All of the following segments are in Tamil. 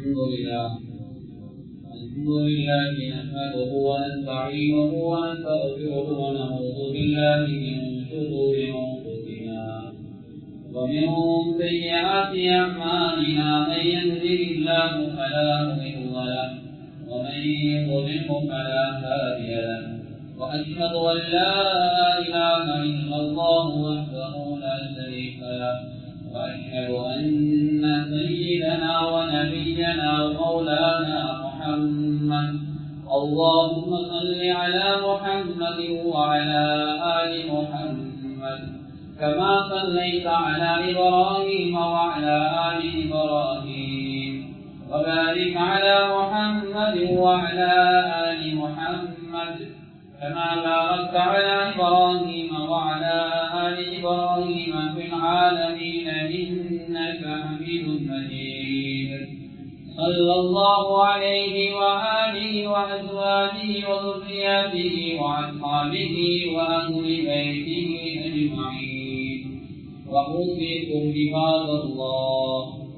الحمد لله الحمد لله نحمده ونستعينه ونستغفره ونعوذ بالله من شرور انفسنا ومن سيئات اعمالنا من يهده الله فلا مضل له ومن يضلله فلا هادي له واشهد ان لا اله الا الله وحده لا شريك له وأشهد أن سيدنا ونبينا ومولانا محمد اللهم صل على محمد وعلى آل محمد كما صليت على إبراهيم وعلى آل إبراهيم وبارك على محمد وعلى آل محمد كما باركت على إبراهيم وعلى آل إبراهيم في العالمين إنك حميد مجيد صلى الله عليه وآله وأزواجه وذرياته وأصحابه وأهل بيته أجمعين وأوصيكم عباد الله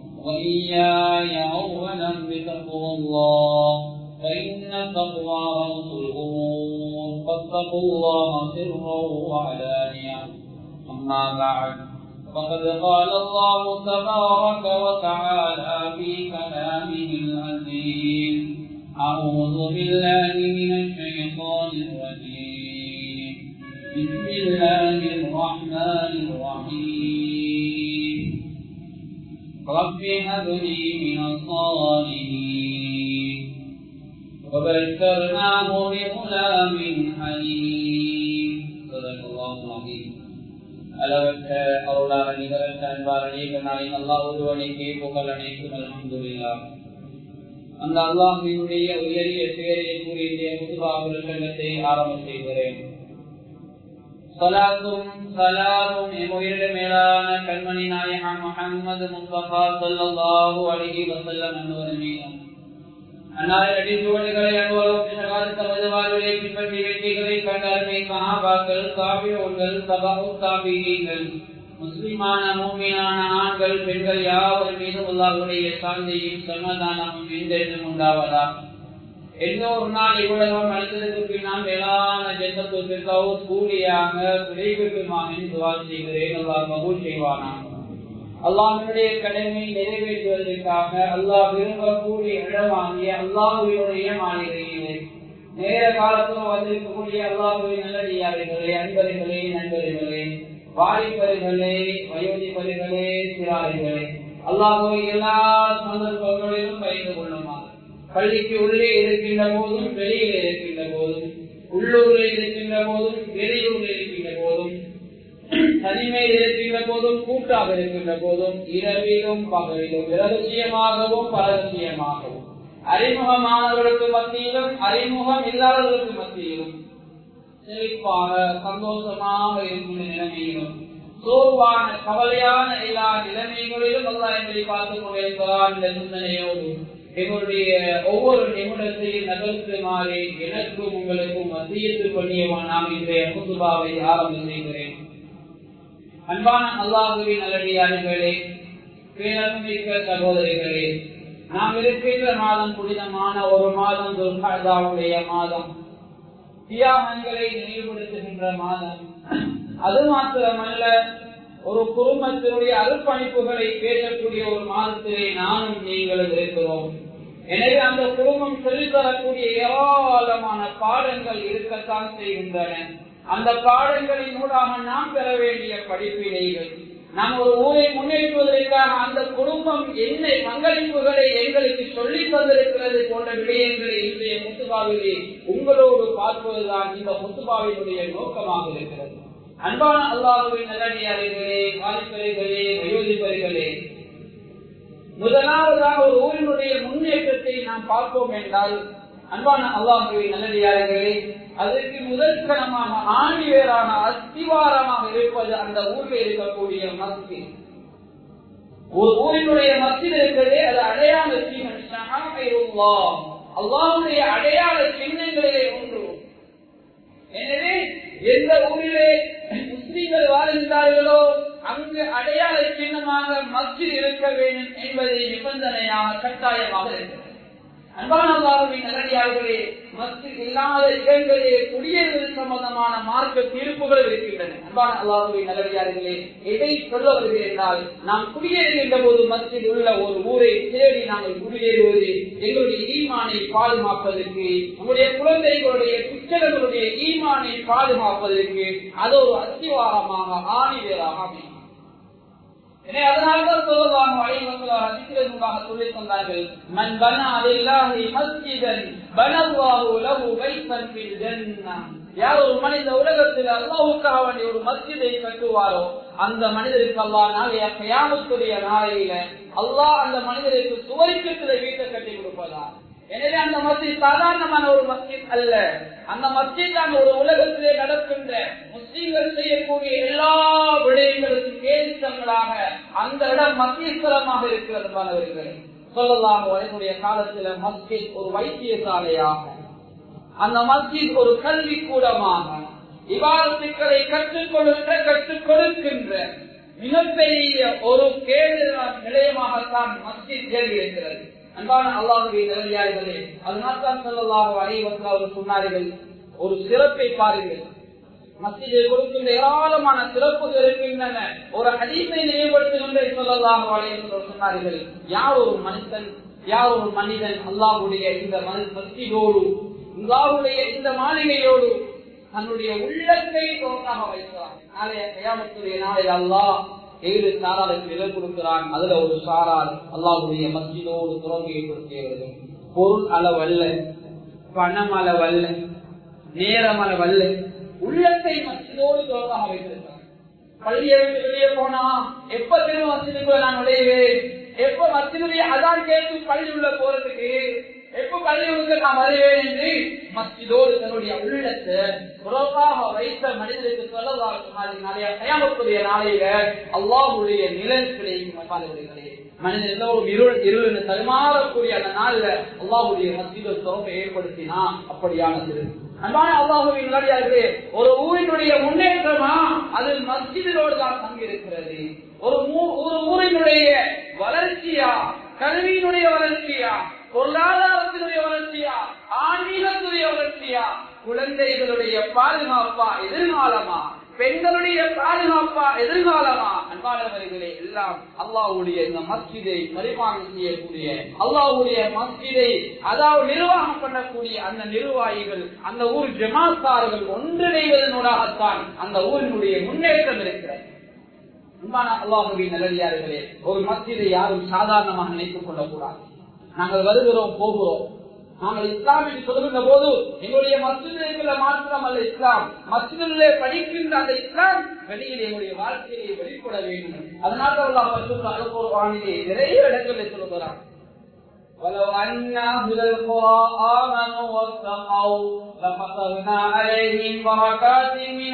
وإياي أولا بتقوى الله فإن التقوى رأس الأمور فاتقوا الله سرا وعلانية أما بعد فقد قال الله تبارك وتعالى في كلامه العزيز أعوذ بالله من الشيطان الرجيم بسم الله الرحمن الرحيم رب هب لي من الصالحين وبشرناه بغلام حليم صدق الله العظيم அளவற்ற அருளாள நிகரற்ற அன்பாரணி கண்ணாயின் அல்லா ஒருவனைக்கே புகழ் அனைத்தும் அலமதுல்லா அந்த அல்லாஹினுடைய உயரிய பேரை கூறிய முதுபாபுரத்தை ஆரம்பம் செய்கிறேன் சலாத்தும் சலாமும் எம்முயிரிட மேலான கண்மணி நாயகன் முகமது முஸ்தபா சல்லாஹூ அழகி வசல்லம் என்பவர் மீதும் அன்னாரின் அடிச்சுவடுகளை அனுபவம் தமது வாழ்விலை பின்பற்றி வெற்றிகளை கண்டார்மை மகாபாக்கள் காவியோர்கள் சபாவு காவியங்கள் முஸ்லிமான மூமியான ஆண்கள் பெண்கள் யாவர் மீதும் உள்ளாருடைய சாந்தியும் சமாதானமும் என்றென்றும் உண்டாவதா எந்த ஒரு நாள் இவ்வளவு நடந்ததுக்கு பின்னால் மேலான ஜென்மத்திற்கோ கூலியாக விளைவிக்குமாக என்று வாழ் செய்கிறேன் அல்லாஹ் மகூல் செய்வானாக அல்லாஹனுடைய கடமை நிறைவேற்றுவதற்காக அல்லாஹ் விரும்பக்கூடிய இடமாகிய அல்லாஹுடைய மாளிகையிலே நேர காலத்தில் வந்திருக்கக்கூடிய அல்லாஹுவின் நல்லடியார்களே அன்பர்களே நண்பர்களே வாலிபர்களே வயோதிபர்களே சிறார்களே அல்லாஹுவை எல்லா சந்தர்ப்பங்களிலும் பயந்து கொள்ளுமா பள்ளிக்கு உள்ளே இருக்கின்ற போதும் வெளியில் இருக்கின்ற போதும் உள்ளூரில் இருக்கின்ற போதும் வெளியூரில் இருக்கின்ற போதும் தனிமையில் இருக்கின்ற போதும் கூட்டாக இருக்கின்ற போதும் இரவிலும் பகலிலும் ரகசியமாகவும் பரகசியமாகவும் அறிமுகமானவர்களுக்கு மத்தியிலும் அறிமுகம் இல்லாதவர்களுக்கு மத்தியிலும் செழிப்பாக சந்தோஷமாக இருக்கின்ற நிலைமையிலும் சோர்வான கவலையான எல்லா நிலைமைகளிலும் அல்லா என்பதை பார்த்துக் கொண்டிருக்கிறார் என்ற சிந்தனையோடு எங்களுடைய ஒவ்வொரு நிமிடத்தையும் நகர்த்துமாறே எனக்கும் உங்களுக்கும் மத்தியத்து பண்ணியவன் நாம் இன்றைய முசுபாவை ஆரம்பம் செய்கிறேன் அன்பான அல்லாஹுவின் நல்லடியார்களே பேரமிக்க சகோதரிகளே நாம் இருக்கின்ற மாதம் புனிதமான ஒரு மாதம் துர்காவுடைய மாதம் தியாகங்களை நினைவுபடுத்துகின்ற மாதம் அது மாத்திரமல்ல ஒரு குடும்பத்தினுடைய அர்ப்பணிப்புகளை பேசக்கூடிய ஒரு மாதத்திலே நானும் நீங்களும் இருக்கிறோம் எனவே அந்த குடும்பம் சொல்லித்தரக்கூடிய ஏராளமான பாடங்கள் இருக்கத்தான் செய்கின்றன அந்த பாடங்களின் ஊடாக நாம் பெற வேண்டிய படிப்பினைகள் நாம் ஒரு ஊரை முன்னேற்றுவதற்காக அந்த குடும்பம் என்ன பங்களிப்புகளை எங்களுக்கு சொல்லி தந்திருக்கிறது போன்ற விடயங்களை இன்றைய முத்துபாவிலே உங்களோடு பார்ப்பதுதான் இந்த முத்துபாவினுடைய நோக்கமாக இருக்கிறது அன்பான அல்லாஹுவின் நல்லடியார்களே வாலிபர்களே வயோதிபர்களே முதலாவதாக ஒரு ஊரினுடைய முன்னேற்றத்தை நாம் பார்ப்போம் என்றால் அன்பான அல்லாஹுவின் நல்லடியார்களே அதற்கு முதல் கணமாக ஆணிவேரான அஸ்திவாரமாக இருப்பது அந்த ஊரில் இருக்கக்கூடிய மஸ்தி ஒரு ஊரினுடைய மஸ்தில் இருக்கிறதே அது அடையாள சின்னம் அல்லாவுடைய அடையாள சின்னங்களிலே ஒன்று எனவே எந்த ஊரிலே முஸ்லீம்கள் வாழ்கின்றார்களோ அங்கு அடையாள சின்னமாக மஸ்ஜித் இருக்க வேண்டும் என்பதை நிபந்தனையாக கட்டாயமாக இருக்கிறது அன்பானவாருடைய நல்லடியார்களே மஸ்ஜித் இல்லாத இடங்களிலே குடியேறுவது சம்பந்தமான மார்க்க தீர்ப்புகள் இருக்கின்றன அன்பான அல்லாஹுடைய நல்லடியார்களே எதை சொல்ல வருகிறேன் என்றால் நாம் குடியேறுகின்ற போது மஸ்ஜித் உள்ள ஒரு ஊரை தேடி நாங்கள் குடியேறுவது எங்களுடைய ஈமானை பாதுகாப்பதற்கு நம்முடைய குழந்தைகளுடைய பிச்சர்களுடைய ஈமானை பாதுகாப்பதற்கு அது ஒரு அத்திவாரமாக ஆணிவேராக அமையும் எனவே அதனால்தான் சொல்லுவாங்க அதிகாரமாக சொல்லித் தந்தார்கள் மண் பன அதில்லாஹி மஸ்ஜிதன் பனவாஹு லஹு பைத்தன் ஃபில் ஜன்னah யார் ஒரு மனித உலகத்தில் அல்லாஹ்வுக்காக வேண்டிய ஒரு மஸ்ஜிதை கட்டுவாரோ அந்த மனிதருக்கு அல்லாஹ் நாளைய கயாமத்துடைய நாளையில அல்லாஹ் அந்த மனிதருக்கு சுவரிக்கத்தில் வீட்டை கட்டி கொடுப்பதா எனவே அந்த மஸ்ஜித் சாதாரணமான ஒரு மஸ்ஜித் அல்ல அந்த மஸ்ஜித் அந்த ஒரு உலகத்திலே நடக்கின்ற முஸ்லீம்கள் செய்யக்கூடிய எல்லா விடயங்களுக்கும் கேள்வித்தங்களாக அந்த இடம் மத்தியஸ்தலமாக இருக்கிறது மாணவர்கள் சொல்லலாம் வரக்கூடிய காலத்துல மஸ்ஜித் ஒரு வைத்தியசாலையாக அந்த மஸ்ஜித் ஒரு கல்வி கூடமாக இவாரத்துக்களை கற்றுக் கொடுக்கின்ற கற்றுக் கொடுக்கின்ற மிகப்பெரிய ஒரு கேள்வி நிலையமாகத்தான் மஸ்ஜித் கேள்வி இருக்கிறது அன்பான அல்லாஹுடைய நிலையாளர்களே அதனால்தான் சொல்லலாக அனைவர்கள் அவர் சொன்னார்கள் ஒரு சிறப்பை பாருங்கள் மத்தியை கொடுக்கின்ற ஏராளமான சிறப்புகள் இருக்கின்றன ஒரு ஹதீஸை நினைவுபடுத்துகின்ற சொல்லலாக அனைவர்கள் சொன்னார்கள் யார் ஒரு மனிதன் யார் ஒரு மனிதன் அல்லாஹுடைய இந்த மஸ்ஜிதோடு அல்லாஹுடைய இந்த மாளிகையோடு தன்னுடைய உள்ளத்தை தோற்றாக வைக்கிறார் நாளைய கயாமத்துடைய நாளை அல்லாஹ் ஏழு சாராருக்கு நிலை கொடுக்கிறான் அதுல ஒரு சாரார் அல்லாஹுடைய மஸ்ஜிதோடு துறவு ஏற்படுத்தியவர்கள் பொருள் அளவல்ல பணம் அளவல்ல நேரம் அளவல்ல உள்ளத்தை மஸ்ஜிதோடு துறவாக வைத்திருக்கிறார் பள்ளியை விட்டு வெளியே போனா எப்ப திரும்ப மஸ்ஜிதுக்குள்ள நான் நுழைவேன் எப்ப மஸ்ஜிதுடைய அதான் கேட்டு பள்ளி உள்ள போறதுக்கு எப்ப பள்ளிகளுக்கு நான் வருவேன் என்று மஸ்ஜிதோடு தன்னுடைய உள்ளத்தை புறப்பாக வைத்த மனிதருக்கு சொல்லலாம் சொன்னாலே கயாமத்துடைய நாளையில அல்லாஹுடைய நிலத்திலையும் பாடுகிறே மனிதன் எல்லோரும் இருள் இருள் தருமாறக்கூடிய அந்த நாள்ல அல்லாஹுடைய மஸ்ஜித சிறப்பை ஏற்படுத்தினா அப்படியானது அன்பான அல்லாஹுவின் நிலையார்களே ஒரு ஊரினுடைய முன்னேற்றமா அது மஸ்ஜிதோடு தான் தங்கியிருக்கிறது ஒரு ஒரு ஊரினுடைய வளர்ச்சியா கல்வியினுடைய வளர்ச்சியா பொருளாதாரத்தினுடைய வளர்ச்சியா ஆன்மீகத்துடைய வளர்ச்சியா குழந்தைகளுடைய பாதுகாப்பா எதிர்காலமா பெண்களுடைய பாதுகாப்பா எதிர்காலமா அன்பானவர்களே எல்லாம் அல்லாவுடைய இந்த மஸ்ஜிதை பரிமாணம் செய்யக்கூடிய அல்லாவுடைய மஸ்ஜிதை அதாவது நிர்வாகம் பண்ணக்கூடிய அந்த நிர்வாகிகள் அந்த ஊர் ஜமாத்தார்கள் ஒன்றிணைவதனூடாகத்தான் அந்த ஊரினுடைய முன்னேற்றம் இருக்கிறது அன்பான அல்லாஹுவின் நல்லடியார்களே ஒரு மஸ்ஜிதை யாரும் சாதாரணமாக நினைத்துக் கொள்ளக்கூடாது நாங்கள் வருகிறோம் போகிறோம் நாங்கள் இஸ்லாம் என்று சொல்லுகின்ற போது எங்களுடைய மசிதில மாத்திரம் அல்ல இஸ்லாம் மசிதிலே படிக்கின்ற அந்த இஸ்லாம் வெளியில் எங்களுடைய வாழ்க்கையை வெளிப்பட வேண்டும் அதனால அனுபவானிலே நிறைய இடங்களில் சொல்லுகிறார் ولو أن أهل القرى آمنوا واتقوا لفتحنا عليهم بركات من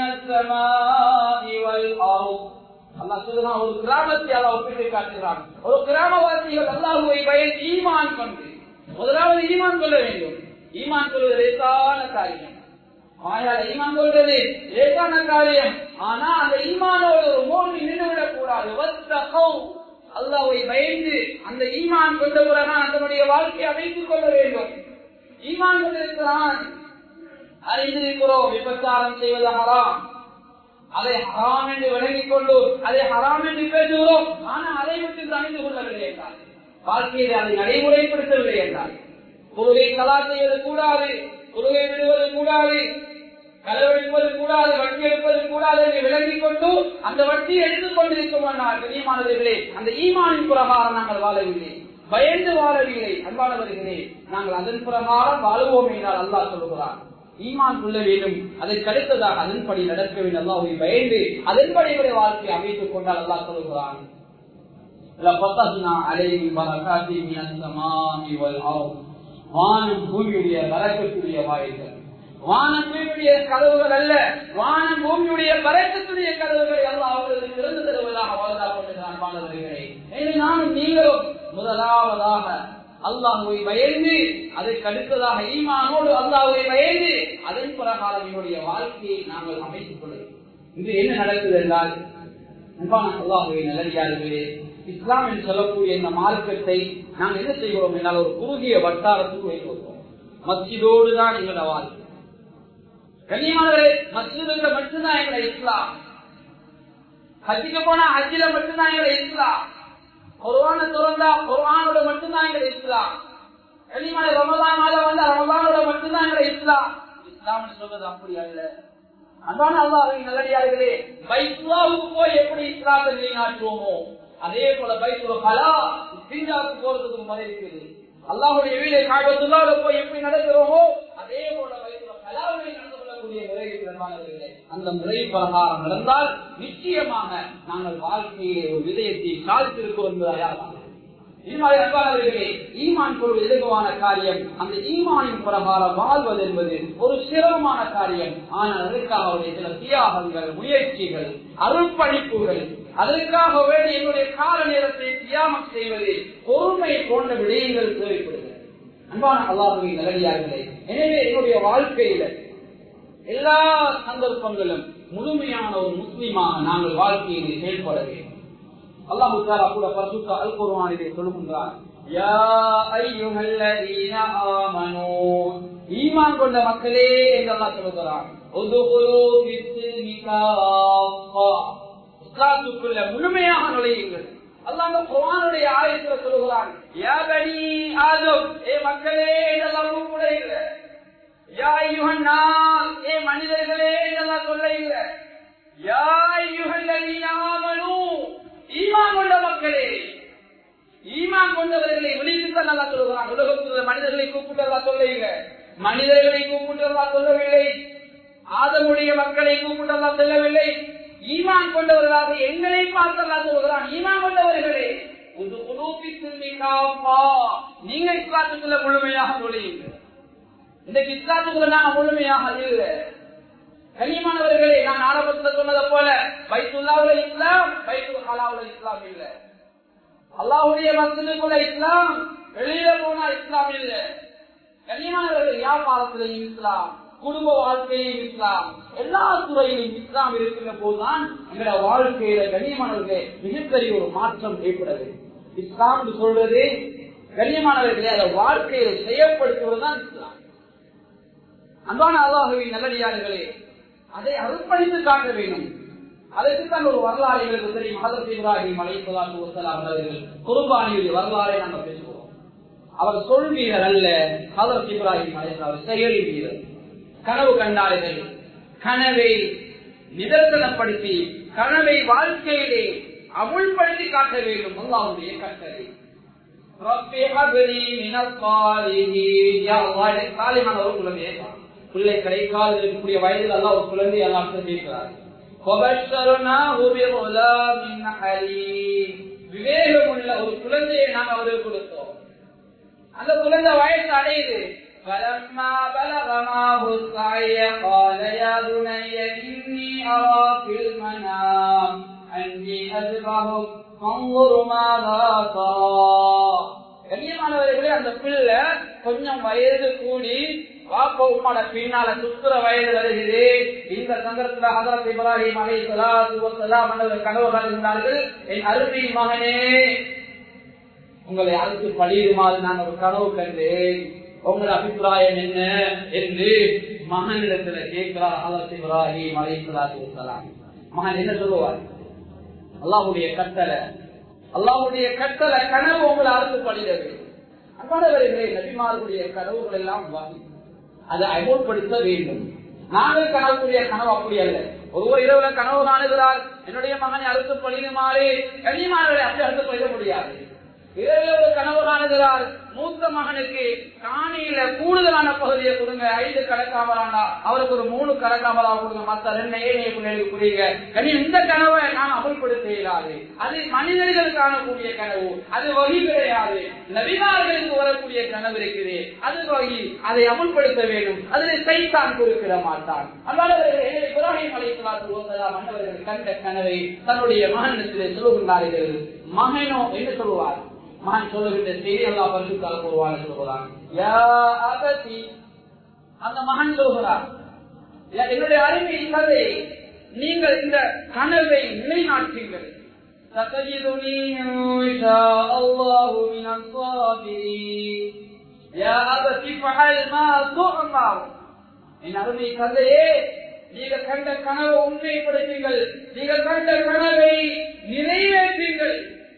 السماء والأرض அல்லா சொல்லுறான் ஒரு கிராமத்தை அல்லா ஒப்பிட்டு காட்டுகிறான் ஒரு கிராமவாசிகள் அல்லாஹுவை பயன் ஈமான் கொண்டு முதலாவது ஈமான் கொள்ள வேண்டும் ஈமான் கொள்வது லேசான காரியம் ஆயால ஈமான் கொள்வது லேசான காரியம் ஆனா அந்த ஈமானோடு ஒரு மோடி நின்றுவிடக் கூடாது அல்லாவை பயந்து அந்த ஈமான் கொண்ட பிறகான் அதனுடைய வாழ்க்கையை அமைத்துக் கொள்ள வேண்டும் ஈமான் கொண்டிருக்கிறான் அறிந்திருக்கிறோம் விபச்சாரம் செய்வது ஹராம் அதை ஹராம் என்று விளங்கிக் கொண்டு அதை ஹராம் என்று பேசுகிறோம் ஆனா அதை விட்டு அறிந்து கொள்ளவில்லை என்றார் வாழ்க்கையில் அதை நடைமுறைப்படுத்தவில்லை என்றார் குருவை கலா செய்வது கூடாது குருவை விடுவது கூடாது களவெடுப்பது கூடாது வட்டி எடுப்பது கூடாது என்று விளங்கிக் கொண்டு அந்த வட்டி எடுத்துக் கொண்டிருக்கும் கண்ணியமானவர்களே அந்த ஈமானின் பிரகாரம் நாங்கள் வாழவில்லை பயந்து வாழவில்லை அன்பானவர்களே நாங்கள் அதன் பிரகாரம் வாழுவோம் என்றால் அல்லாஹ் சொல்லுகிறார் ஈமான் கொள்ள வேண்டும் அதற்கு அடுத்ததாக அதன்படி நடக்க வேண்டும் அல்லாஹை பயந்து அதன்படி வாழ்க்கையை அமைத்துக் கொண்டால் அல்லாஹ் சொல்லுகிறான் வானம் பூமியுடைய வரக்கத்துடைய வாயில்கள் வானம் பூமியுடைய கதவுகள் அல்ல வானம் பூமியுடைய வரக்கத்துடைய கதவுகளை எல்லாம் அவர்களுக்கு திறந்து தருவதாக வாழ்ந்தா கொண்டிருக்கிறான் மாணவர்களே எனவே நானும் நீங்களும் முதலாவதாக அல்லாஹுவை பயந்து அதற்கு அடுத்ததாக ஈமானோடு அல்லாஹுவை பயந்து அதன் பிரகாரம் என்னுடைய வாழ்க்கையை நாங்கள் அமைத்துக் கொள்ளும் இது என்ன நடக்குது என்றால் அன்பான அல்லாஹுவை நல்லடியார்களே இஸ்லாம் என்று சொல்லக்கூடிய இந்த மார்க்கத்தை நாம் என்ன செய்கிறோம் என்றால் ஒரு குறுகிய வட்டாரத்துக்கு வைக்கிறோம் மஸ்ஜிதோடு தான் எங்களோட வாழ்க்கை கண்ணியமானவரே மஸ்ஜிதுல மட்டும்தான் எங்களை இஸ்லாம் ஹஜ்ஜுக்கு போனா ஹஜ்ஜில மட்டும்தான் எங்களை இஸ்லாம் குர்ஆன திறந்தா குர்ஆனோட மட்டும்தான் எங்களை இஸ்லாம் கண்ணியமான ரமதான் மாதம் வந்தா ரமதானோட மட்டும்தான் எங்களை இஸ்லாம் இஸ்லாம் சொல்றது அப்படி அல்ல அன்பான அல்லாஹின் நல்லடியார்களே பைத்துல்லாவுக்கு போய் எப்படி இஸ்லாத்தை நிலைநாட்டுவோமோ அதே போல பைத்துல கலா சிங்காவுக்கு போறதுக்கு முறை இருக்குது அல்லாஹுடைய வீடை காய்வத்துள்ளால போய் எப்படி நடக்கிறோமோ அதே போல பைத்துல கலாவை நடந்து கொள்ளக்கூடிய முறை இருக்கிறார்களே அந்த முறை பிரகாரம் நடந்தால் நிச்சயமாக நாங்கள் வாழ்க்கையிலே ஒரு விதயத்தை சாதித்திருக்கிறோம் என்பதை அன்பானவர்களே ஈமான் கொள்வது இலகுவான காரியம் அந்த ஈமானின் பிரகாரம் வாழ்வது என்பது ஒரு சிரமமான காரியம் ஆனால் அதற்காக அவருடைய சில தியாகங்கள் முயற்சிகள் அருள்பணிப்புகள் அதற்காக வேண்டி என்னுடைய கால நேரத்தை தியாகம் செய்வது பொறுமை போன்ற விடயங்கள் தேவைப்படுகிறது அன்பான அல்லாஹுவை நல்லடியார்களே எனவே என்னுடைய வாழ்க்கையில எல்லா சந்தர்ப்பங்களும் முழுமையான ஒரு முஸ்லீமாக நாங்கள் வாழ்க்கையிலே செயல்பட வேண்டும் அல்லாஹு தாலா கூட பரிசுத்த அல் குர்ஆனிலே சொல்லுகின்றார் யா அய்யுஹல்லதீன ஆமனூ ஈமான் கொண்ட மக்களே என்று அல்லாஹ் சொல்கிறார் உதுகுலு ஃபிஸ்ஸில்மி காஃபா இஸ்லாத்துக்குள்ள முழுமையாக நுழையுங்கள் அல்லாஹ் அந்த குர்ஆனுடைய ஆயத்துல சொல்கிறான் யா பனி ஆதம் ஏ மக்களே இதெல்லாம் கூப்பிடுங்க யா அய்யுஹன் நாஸ் ஏ மனிதர்களே இதெல்லாம் சொல்லுங்க யா அய்யுஹல்லதீன ஆமனூ ஈமான் கொண்ட மக்களே ஈமான் கொண்டவர்களை விழித்துத்தான் நல்லா சொல்லுகிறான் உலகத்தில் மனிதர்களை கூப்பிட்டு சொல்லுங்க மனிதர்களை கூப்பிட்டு சொல்லவில்லை ஆதமுடைய மக்களை கூப்பிட்டு சொல்லவில்லை ஈமான் கொண்டவர்களாக எங்களை பார்த்தல்லா சொல்கிறான் ஈமான் கொண்டவர்களே ஒரு குலூப்பி நீங்க இஸ்லாத்துக்குள்ள முழுமையாக நுழையுங்க இன்றைக்கு இஸ்லாத்துக்குள்ள நாங்க முழுமையாக இல்லை கனிமானவர்களே நான் ஆரம்பத்தில் சொன்னதை போல பைத்துல்லாவுல இஸ்லாம் பைத்துல் ஹலாவுல இஸ்லாம் இல்ல அல்லாஹுடைய மசனுக்குள்ள இஸ்லாம் வெளியில போனா இஸ்லாம் இல்ல கனிமானவர்கள் வியாபாரத்திலையும் இஸ்லாம் குடும்ப வாழ்க்கையிலும் இஸ்லாம் எல்லா துறையிலும் இஸ்லாம் இருக்கிற போதுதான் எங்களோட வாழ்க்கையில கண்ணியமானவர்களே மிகப்பெரிய ஒரு மாற்றம் ஏற்படுது இஸ்லாம் சொல்றது கண்ணியமானவர்களே அதை வாழ்க்கையில செயல்படுத்துவதுதான் இஸ்லாம் அன்பான அல்லாஹுவின் நல்லடியார்களே அதை அர்ப்பணித்து காட்ட வேண்டும் அதற்குத்தான் ஒரு வரலாறு எங்களுக்கு தெரியும் ஹதரத் இப்ராஹிம் அலைஹிஸ்ஸலாத்து வஸலாம் அவர்கள் குர்பானியுடைய வரலாறை நாங்கள் பேசுவோம் அவர் சொல் வீரர் அல்ல ஹதரத் இப்ராஹிம் அலைஹிஸ்ஸலாம் செயல் வீரர் கனவு கண்டார்கள் கனவை நிதர்சனப்படுத்தி கனவை வாழ்க்கையிலே அமுல்படுத்தி காட்ட வேண்டும் அல்லாஹ்வுடைய கட்டளை ரப்பி ஹப்லி மினஸ் சாலிஹீன் யா அல்லாஹ் எனக்கு சாலிஹான ஒரு குழந்தையை தா. பிள்ளை கிடைக்காது இருக்கக்கூடிய வயதில் எல்லாம் ஒரு குழந்தை எல்லாம் செஞ்சிருக்கிறார் விவேகம் உள்ள ஒரு குழந்தையை நாம் அவருக்கு கொடுத்தோம் அந்த குழந்தை வயசு அடையுது فلما بلغ معه السعي قال يا بني إني أرى في المنام أني أذبحك فانظر ماذا ترى கண்ணியமானவர்களே அந்த பிள்ளை கொஞ்சம் வயது கூடி பாப்ப உமாட பின்னால சுத்துற வயது வருகிறது இந்த சந்தர்ப்பத்துல ஹதரத் இப்ராஹிம் அலை சலாத்து கனவு காண்கிறார்கள் என் அருமை மகனே உங்களை அறுத்து பழியுமாறு நான் ஒரு கனவு கண்டேன் உங்கள் அபிப்பிராயம் என்ன என்று மகனிடத்துல கேட்கிறார் ஹதரத் இப்ராஹிம் அலை சலாத்து வலாம் மகன் என்ன சொல்லுவார் அல்லாஹுடைய கட்டளை அல்லாஹுடைய கட்டளை கனவு உங்களை அறுத்து பழிட வேண்டும் அன்பானவர்களே நபிமார்களுடைய கனவுகள் எல்லாம் வாங்கி அதை அமுல்படுத்த வேண்டும் நாங்கள் கனவுக்குரிய கனவு அப்படி அல்ல ஒருவர் இரவுல கனவு காணுகிறார் என்னுடைய மகனை அறுத்து பழியுமாறு கனிமார்களை அப்படி அறுத்து பழிட முடியாது இரவுல ஒரு கனவு காணுகிறார் மூத்த மகனுக்கு காணியில கூடுதலான பகுதியை கொடுங்க ஐந்து கடக்காமலாண்டா அவருக்கு ஒரு மூணு கடக்காமலா கொடுங்க மத்த ரெண்டு ஏழைய பிள்ளைகளுக்கு புரியுங்க கனி இந்த கனவை நாம் அமல்படுத்த இயலாது அது மனிதர்கள் காணக்கூடிய கனவு அது வகி கிடையாது நபிமார்களுக்கு வரக்கூடிய கனவு இருக்குது அது வகி அதை அமல்படுத்த வேண்டும் அதில் சைத்தான் கொடுக்கிற மாட்டான் அல்லாதவர்கள் இப்ராஹிம் அலைஹிஸ்ஸலாத்து வஸலாம் அன்னவர்கள் கண்ட கனவை தன்னுடைய மகனிடத்திலே சொல்லுகின்றார்கள் மகனோ என்று சொல்லுவார் மகன் சொல்லுகின்ற செய்தி அல்லா பரிசுத்தால் கூறுவாங்க சொல்லுகிறான் யா அபதி அந்த மகன் சொல்கிறார் என்னுடைய அருமை கதை நீங்கள் இந்த கனவை நிலைநாட்டுங்கள் ستجدني إن شاء الله من الصابرين يا أبت افعل ما تؤمر என் அருமை கதையே நீங்கள் கண்ட கனவை உண்மைப்படுத்துங்கள் நீங்கள் கண்ட கனவை நிறைவேற்றுங்கள்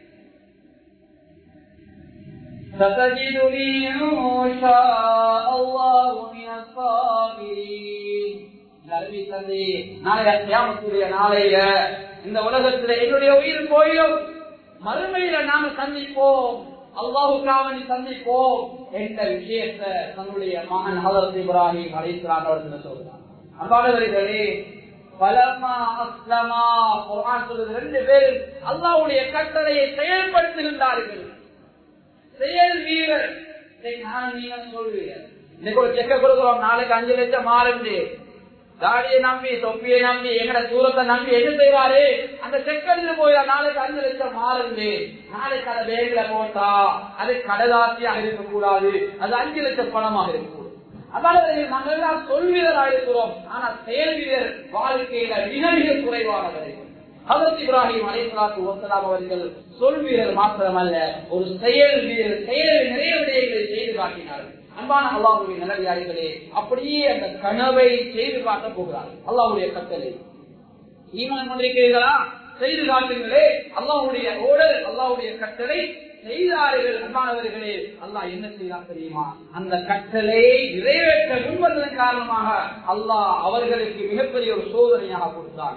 ستجدني إن شاء الله من الصابرين அருமை தந்தை நாளைய தியாமத்துடைய நாளைய இந்த உலகத்துல என்னுடைய உயிர் போயும் மறுமையில நாம சந்திப்போம் அல்லாஹுக்காவணி சந்திப்போம் என்ற விஷயத்தை தன்னுடைய மகன் ஹதரத் இப்ராஹிம் அலிஸ்லாம் அவர்கள் சொல்றார் அன்பானவர்களே பலமா அஸ்லமா குர்ஆன் சொல்றது ரெண்டு பேரும் அல்லாஹ்வுடைய கட்டளையை செயல்படுத்துகின்றார்கள் செயல் வீரர் இதை நான் நீங்க சொல்வீர்கள் இன்னைக்கு ஒரு செக்க கொடுக்கிறோம் நாளைக்கு அஞ்சு லட்சம் மாறுண்டு தாடியை நம்பி தொப்பியை நம்பி எங்கட தூரத்தை நம்பி என்ன செய்வாரு அந்த செக்கடில போய் நாளைக்கு அஞ்சு லட்சம் மாறுண்டு நாளைக்கு அதை பேங்க்ல போட்டா அது கடலாசியாக இருக்கக்கூடாது அது அஞ்சு லட்சம் பணமாக இருக்கக்கூடாது அதாவது நாங்கள் எல்லாம் சொல்வீரராக இருக்கிறோம் ஆனா செயல் வீரர் வாழ்க்கையில மிக மிக குறைவானவர் ஹதரத் இப்ராஹிம் அலைஹிஸ்ஸலாத்து வஸலாம் அவர்கள் சொல் வீரர் மாத்திரமல்ல ஒரு செயல் வீரர் செயலில் நிறைய விடயங்களை செய்து காட்டினார்கள் அன்பான அல்லாஹுடைய நல்லடியாரிகளே அப்படியே அந்த கனவை செய்து காட்ட போகிறார் அல்லாஹுடைய கட்டளை ஈமான் கொண்டிருக்கிறீர்களா செய்து காட்டுங்களே அல்லாஹுடைய ஓடல் அல்லாஹுடைய கட்டளை செய்தார்கள் அன்பானவர்களே அல்லாஹ் என்ன செய்தான் தெரியுமா அந்த கட்டளையை நிறைவேற்ற முன்வந்ததன் காரணமாக அல்லாஹ் அவர்களுக்கு மிகப்பெரிய ஒரு சோதனையாக கொடுத்தாங்க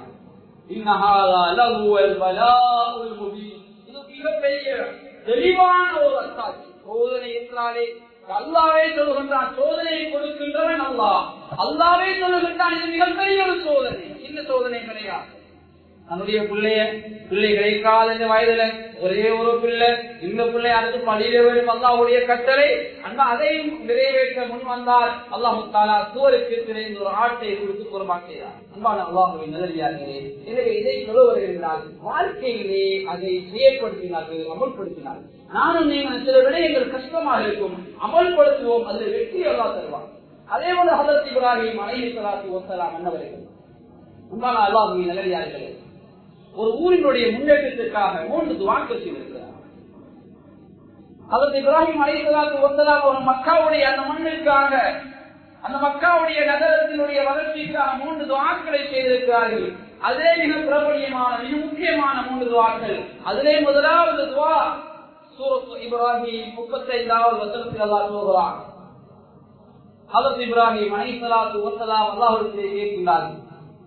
இது மிகப்பெரிய தெளிவான ஒரு அத்தாட்சி சோதனை என்றாலே அல்லாவே சொல்லுகின்றான் சோதனையை கொடுக்கின்றவன் அல்லா அல்லாவே சொல்லுகின்றான் இது மிகப்பெரிய ஒரு சோதனை சின்ன சோதனை கிடையாது நம்முடைய பிள்ளைய பிள்ளை கிடைக்காத இந்த வயதுல ஒரே ஒரு பிள்ளை இந்த பிள்ளை அடுத்து பள்ளியில வேண்டும் அல்லாவுடைய கட்டளை அந்த அதையும் நிறைவேற்ற முன் வந்தால் அல்லாஹு தாலா சுவருக்கு திரைந்து ஒரு ஆட்டை கொடுத்து குரமாக்கிறார் அன்பான அல்லாஹுவின் நல்லதார்களே எனவே இதை சொல்லுவது என்றால் வாழ்க்கையிலே அதை செயற்படுத்தினார்கள் அமல்படுத்தினார்கள் நானும் நீங்கள் சில விடயங்கள் கஷ்டமாக இருக்கும் அமல்படுத்துவோம் அதில் வெற்றி அல்லா தருவார் அதே போல ஹதரத் இப்ராஹிம் அலைஹி ஸலாத்து வஸலாம் அன்னவர்கள் அன்பான அல்லாஹுவின் நல்லதார்களே ஒரு ஊரினுடைய முன்னேற்றத்திற்காக மூன்று துவாக்கள் செய்திருக்கிறார் அதற்கு இப்ராஹிம் அலைசலாத்து வந்ததாக ஒரு மக்காவுடைய அந்த மண்ணிற்காக அந்த மக்காவுடைய நகரத்தினுடைய வளர்ச்சிக்காக மூன்று துவாக்களை செய்திருக்கிறார்கள் அதே மிக பிரபலியமான மிக முக்கியமான மூன்று துவாக்கள் அதிலே முதலாவது துவா சூரத் இப்ராஹிம் முப்பத்தி ஐந்தாவது வசனத்தில் அல்லா சொல்கிறார் ஹதரத் இப்ராஹிம் அலைசலாத்து வசலாம் அல்லாஹுடைய கேட்கின்றார்கள்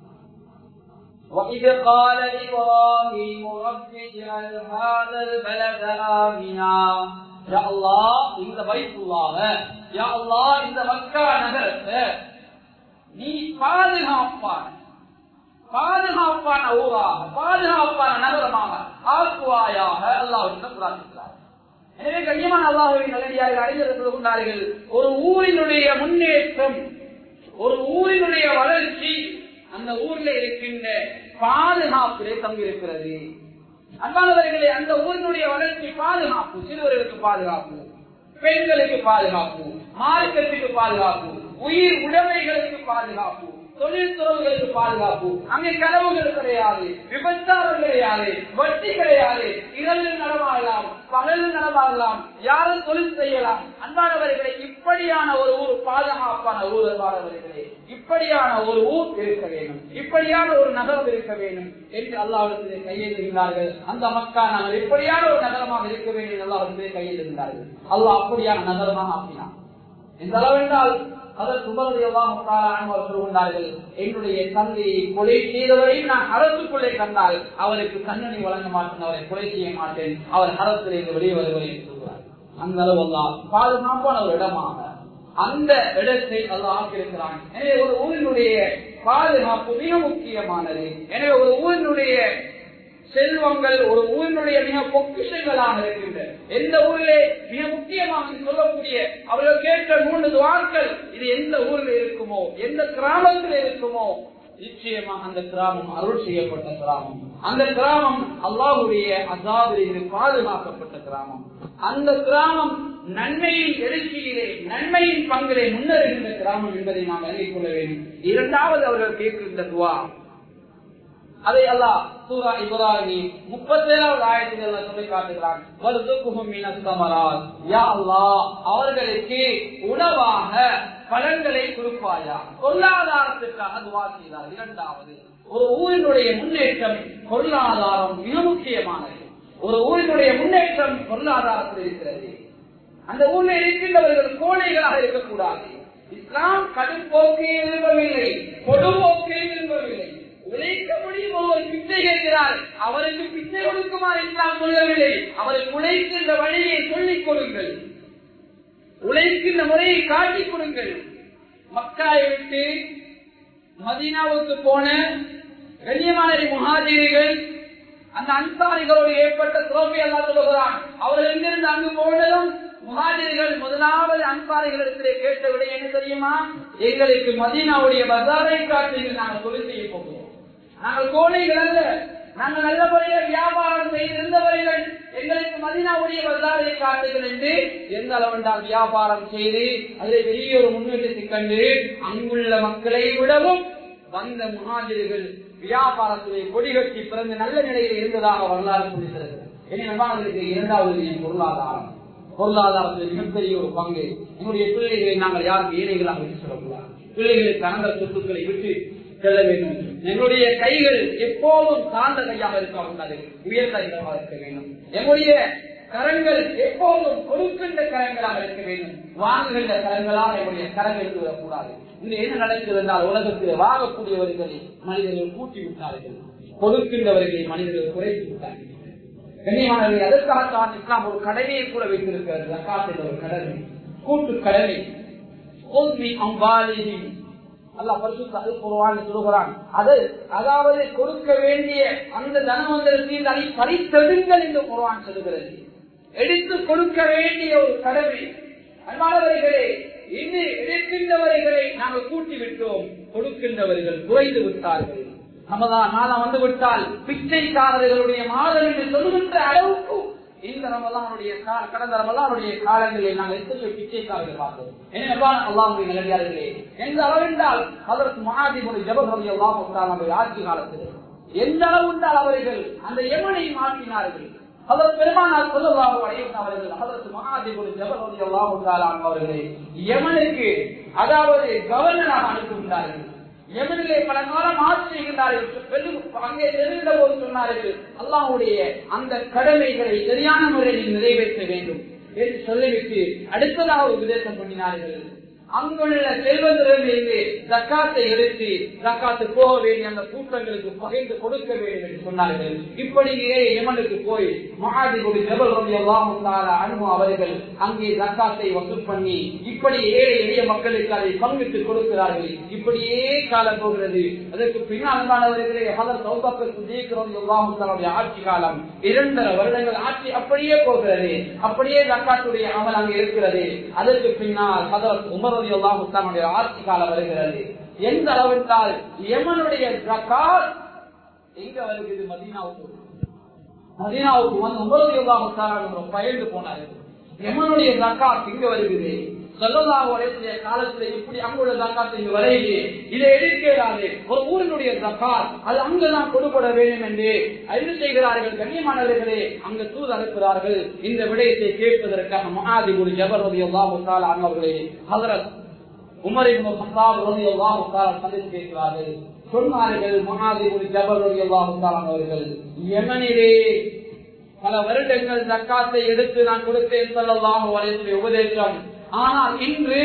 وإذ قال إبراهيم رب اجعل هذا البلد آمنا يا الله இந்த பைத்துல்லாஹ யா அல்லாஹ் இந்த மக்கா நகரத்தை நீ பாதுகாப்பான பாதுகாப்பான ஊராக பாதுகாப்பான நகரமாக ஆக்குவாயாக அல்லாஹ் பிரார்த்திக்கிறார் எனவே கண்ணியமான அல்லாஹுவின் நல்லடியாக அறிஞர்கள் சொல்கின்றார்கள் ஒரு ஊரினுடைய முன்னேற்றம் ஒரு ஊரினுடைய வளர்ச்சி அந்த ஊர்ல இருக்கின்ற பாதுகாப்பிலே தங்கியிருக்கிறது அன்பானவர்களே அந்த ஊரினுடைய வளர்ச்சி பாதுகாப்பு சிறுவர்களுக்கு பாதுகாப்பு பெண்களுக்கு பாதுகாப்பு மார்க்கத்துக்கு பாதுகாப்பு உயிர் உடைமைகளுக்கு பாதுகாப்பு தொழில்துறவுகளுக்கு பாதுகாப்பு அங்கே கனவுகள் கிடையாது விபச்சாரம் கிடையாது வட்டி கிடையாது இரவில் நடமாடலாம் பகலில் நடமாடலாம் யாரும் தொழில் செய்யலாம் அன்பானவர்களை இப்படியான ஒரு ஊர் பாதுகாப்பான ஊர் அன்பானவர்களே இப்படியான ஒரு ஊர் இருக்க வேண்டும் இப்படியான ஒரு நகரம் இருக்க வேண்டும் என்று அல்லாவிடத்திலே கையெழுத்துகிறார்கள் அந்த மக்கா நாங்கள் இப்படியான ஒரு நகரமாக இருக்க வேண்டும் அல்லாவிடத்திலே கையெழுத்துகிறார்கள் அல்லாஹ் அப்படியான நகரமாக ஆக்கினார் எந்த அளவென்றால் அதற்கு உபரதையெல்லாம் சொல்கின்றார்கள் என்னுடைய தந்தையை கொலை செய்தவரையும் நான் அரசுக்குள்ளே கண்டால் அவருக்கு தண்டனை வழங்க மாட்டேன் அவரை கொலை செய்ய மாட்டேன் அவர் அரசிலிருந்து வெளியே வருவதை சொல்கிறார் அந்த அளவு எல்லாம் பாதுகாப்பான ஒரு இடமாக அந்த இடத்தை அல்ல ஆக்கியிருக்கிறான் எனவே ஒரு ஊரினுடைய பாதுகாப்பு மிக முக்கியமானது எனவே ஒரு ஊரினுடைய செல்வங்கள் ஒரு ஊரினுடைய மிக பொக்கிஷங்களாக இருக்கின்ற எந்த ஊரிலே மிக முக்கியமாக சொல்லக்கூடிய அவர்கள் கேட்ட மூன்று துவாக்கள் இது எந்த ஊரில் இருக்குமோ எந்த கிராமத்தில் இருக்குமோ நிச்சயமாக அந்த கிராமம் அருள் செய்யப்பட்ட கிராமம் அந்த கிராமம் அல்லாஹுடைய அசாதிலிருந்து பாதுகாக்கப்பட்ட கிராமம் அந்த கிராமம் நன்மையின் எழுச்சியிலே நன்மையின் பங்கிலே முன்னேறுகின்ற கிராமம் என்பதை நாம் அறிவிக் கொள்ள வேண்டும் இரண்டாவது அவர்கள் கேட்கின்ற துவா அதை அல்லாஹ் சூரா இப்ராஹிம் முப்பத்தி ஏழாவது ஆயிரத்தில் சொல்லி காட்டுகிறான் யா அல்லாஹ் அவர்களுக்கு உணவாக பலன்களை கொடுப்பாயா பொருளாதாரத்திற்காக துவா செய்தார் இரண்டாவது ஒரு ஊரினுடைய முன்னேற்றம் பொருளாதாரம் மிக முக்கியமானது ஒரு ஊரினுடைய முன்னேற்றம் பொருளாதாரத்தில் இருக்கிறது அந்த ஊரில் இருக்கின்றவர்கள் கோழைகளாக இருக்கக்கூடாது இஸ்லாம் கடுப்போக்கே விரும்பவில்லை கொடுபோக்கே விரும்பவில்லை உழைக்க முடியும் ஒருவர் பிச்சை கேட்கிறார் அவருக்கு பிச்சை கொடுக்குமா இஸ்லாம் சொல்லவில்லை அவருக்கு உழைக்கின்ற வழியை சொல்லிக் கொடுங்கள் உழைக்கின்ற முறையை காட்டிக் கொடுங்கள் மக்காயை விட்டு மதீனாவுக்கு போன கண்ணியமான முகாஜிரிகள் அந்த அன்சாரிகளோடு ஏற்பட்ட துரோகி அல்லா சொல்லுகிறான் அவர்கள் எங்கிருந்து அங்கு போனதும் முகாஜிரிகள் முதலாவது அன்சாரிகளிடத்திலே கேட்ட விட என்ன தெரியுமா எங்களுக்கு மதீனாவுடைய பசாரை காட்டுங்கள் நாங்கள் தொழில் செய்ய போகிறோம் நாங்கள் கோழைகள் அல்ல நாங்கள் நல்ல முறையில் வியாபாரம் செய்திருந்தவர்கள் எங்களுக்கு மதினாவுடைய பசாரை காட்டுகள் என்று எந்த அளவென்றால் வியாபாரம் செய்து அதில் பெரிய ஒரு முன்னேற்றத்தை கண்டு அங்குள்ள மக்களை விடவும் வந்த முகாஜிர்கள் வியாபாரத்திலே கொடிகட்டி பிறந்த நல்ல நிலையில் இருந்ததாக வரலாறு சொல்லுகிறது எனவே இரண்டாவது என் பொருளாதாரம் பொருளாதாரத்தில் மிகப்பெரிய ஒரு பங்கு என்னுடைய பிள்ளைகளை நாங்கள் யாருக்கு ஏழைகளாக விட்டு சொல்லக்கூடாது பிள்ளைகளுக்கு அனந்த சொத்துக்களை விட்டு செல்ல வேண்டும் எங்களுடைய கைகள் எப்போதும் சார்ந்த கையாக இருக்கக்கூடாது உயர்ந்த கையாக இருக்க வேண்டும் எங்களுடைய கரங்கள் எப்போதும் கொடுக்கின்ற கரங்களாக இருக்க வேண்டும் வாங்குகின்ற கரங்களாக என்னுடைய கரங்கள் இருந்து விடக்கூடாது இந்த என்ன நடக்கிறது என்றால் உலகத்தில் வாங்கக்கூடியவர்களை மனிதர்கள் கூட்டி விட்டார்கள் கொடுக்கின்றவர்களை மனிதர்கள் குறைத்து விட்டார்கள் கண்ணியமானவர்கள் அதற்காகத்தான் இஸ்லாம் ஒரு கடமையை கூட வைத்திருக்கிறது ஜக்காத்தில் ஒரு கடமை கூட்டு கடமை சொல்லுகிறான் அது அதாவது கொடுக்க வேண்டிய அந்த தனவந்தரத்தில் அதை பறித்தெடுங்கள் என்று குருவான் சொல்லுகிறது எடுத்து கொடுக்க வேண்டிய ஒரு கடமை அன்பானவர்களே இன்று எடுக்கின்றவர்களை நாங்கள் கூட்டி விட்டோம் கொடுக்கின்றவர்கள் குறைந்து விட்டார்கள் ரமதான் மாதம் வந்து விட்டால் பிச்சைக்காரர்களுடைய மாதம் என்று சொல்லுகின்ற அளவுக்கு இந்த ரமலானுடைய கடந்த ரமலானுடைய காலங்களில் நாங்கள் எத்தனை பிச்சைக்காரர்கள் பார்த்தோம் என்னதான் அல்லாமுடைய நிலையாளர்களே எந்த அளவென்றால் அதற்கு மகாதிபுரி ஜபகவி அல்லாமல் ஆட்சி காலத்தில் எந்த அளவு என்றால் அவர்கள் அந்த எமனை மாற்றினார்கள் அதற்கு பெருமானார் சொல்லலாக அவர்கள் அதற்கு மகாதிபுரி ஜபகவி அல்லாஹ் அவர்களை யமனுக்கு அதாவது கவர்னராக அனுப்புகின்றார்கள் எமனிலே பல காலம் ஆட்சி செய்கின்றார்கள் அங்கே தெரிந்த போது சொன்னார்கள் அல்லாவுடைய அந்த கடமைகளை சரியான முறையில் நிறைவேற்ற வேண்டும் என்று சொல்லிவிட்டு அடுத்ததாக உபதேசம் பண்ணினார்கள் அங்குள்ள செல்வந்திலிருந்து ஜக்காத்தை எடுத்து ஜக்காத்து போக வேண்டிய அந்த கூட்டங்களுக்கு பகிர்ந்து கொடுக்க வேண்டும் என்று சொன்னார்கள் இப்படியே எமனுக்கு போய் மகாதிபதி ஜபல் ரவி அனுபவ அவர்கள் அங்கே ஜக்காத்தை வசூல் பண்ணி இப்படி ஏழை எளிய மக்களுக்கு அதை பங்கிட்டு கொடுக்கிறார்கள் இப்படியே காலம் போகிறது அதற்கு பின்னால்மானவர்களே அதர் சௌகத்திற்கு ஜெயிக்கிறோம் ஆட்சி காலம் இரண்டரை வருடங்கள் ஆட்சி அப்படியே போகிறது அப்படியே ஜக்காத்துடைய அமல் அங்கே இருக்கிறது அதற்கு பின்னால் அதர் உமர் ரவி ஆட்சி காலம் வருகிறது எந்த அளவென்றால் எமனுடைய ஜக்காத் எங்க வருகிறது மதீனாவுக்கு மதீனாவுக்கு வந்து உமரதி பயந்து போனார்கள் எமனுடைய ஜக்காத் இங்க வருகிறது சொல்லலாக வரைய காலத்துல இப்படி அங்குள்ள ஜக்காத் இங்கு வரையிலே இதை எடுக்கிறாரு ஒரு ஊரினுடைய ஜக்காத் அது அங்குதான் கொடுபட வேண்டும் என்று அறிவு செய்கிறார்கள் கண்ணியமானவர்களே அங்கு தூது அனுப்புகிறார்கள் இந்த விடயத்தை கேட்பதற்காக மகாதி ஒரு ஜபர் ரவி அல்லாஹால அவர்களே ஹசரத் உமர் இப்னு ஹத்தாப் ரவி அல்லாஹால சந்தித்து கேட்கிறார்கள் சொன்னார்கள் மகாதி ஒரு ஜபர் ரவி அல்லாஹால அவர்கள் யமனிலே பல வருடங்கள் ஜக்காத்தை எடுத்து நான் கொடுத்தேன் சொல்லலாம் வரைய உபதேசம் ஆனால் இன்று